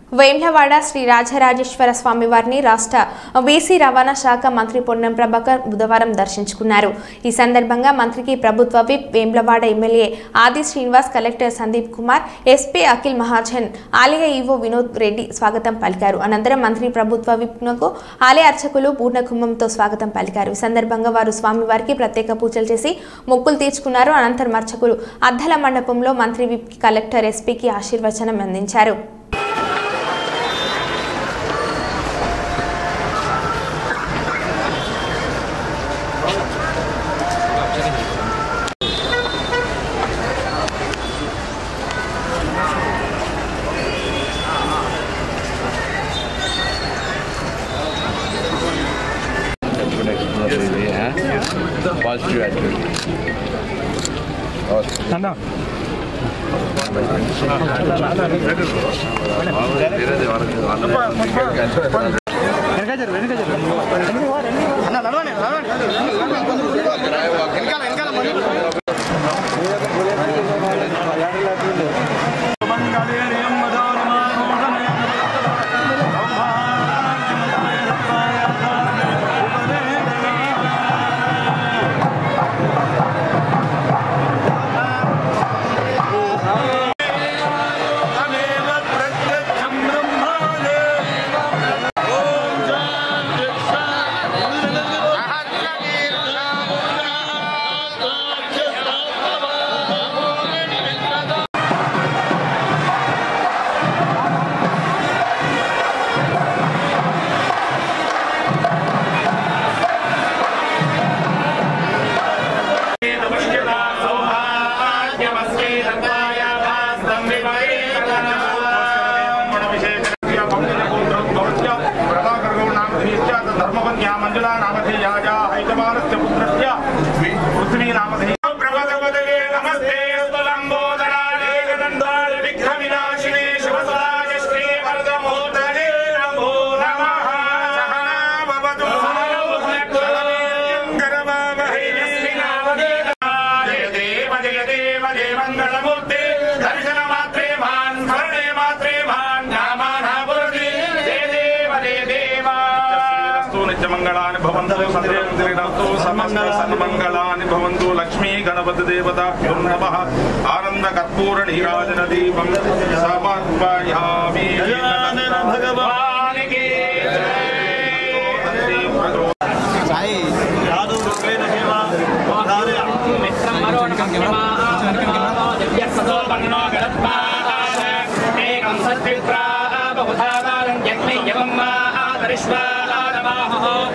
వేమ్లవాడ శ్రీ రాజరాజేశ్వర స్వామి వారిని రాష్ట్ర బీసీ రవాణా శాఖ మంత్రి పొన్నం ప్రభాకర్ బుధవారం దర్శించుకున్నారు ఈ సందర్భంగా మంత్రికి ప్రభుత్వ whip Vemulawada MLA Aadi Srinivas collector Sandeep Kumar SP Akhil Mahajan ఆలయ ఈవో వినోద్ రెడ్డి స్వాగతం పలికారు అనంతరం మంత్రి ప్రభుత్వ విప్నకు ఆలయ అర్చకులు పూర్ణకుంభంతో స్వాగతం పలికారు ఈ సందర్భంగా వారు స్వామివారికి ప్రత్యేక పూజలు చేసి మొక్కులు తీర్చుకున్నారు అనంతరం అర్చకులు అద్దల మండపంలో మంత్రి విప్ కలెక్టర్ ఎస్పీకి ఆశీర్వచనం అందించారు good experience really, huh? Positive attitude. धर्मपत्न्या Manjula नामधेयाया हैतमानस्य पुत्रस्य पृथ्वी नामधेय प्रभदपदगे नमस्ते स्तुलम्बोदराले गदन्ताल विघ्नविनाशिने शिवसुराय श्रीवरदमोदरे नमो नमः भवतु जय देव जय देव जय मङ्गलमूर्ते दर्शनमात्रे मान् स्मरणे मात्रे मान् नामानापुरति जय देव जय देव స్తు నిత్యమంగళాని భవంతు సందేస్తు సమస్త సన్మంగళాని భవంతు లక్ష్మీ గణపతి దేవత నమ ఆనంద కర్పూర నీరాజన దీపం సమర్పయామి భగవానికి ఏకం సద్విప్రా బహుధా కాలం జగ్మి యవం మా ఆదరిష్వా ఆదమాహో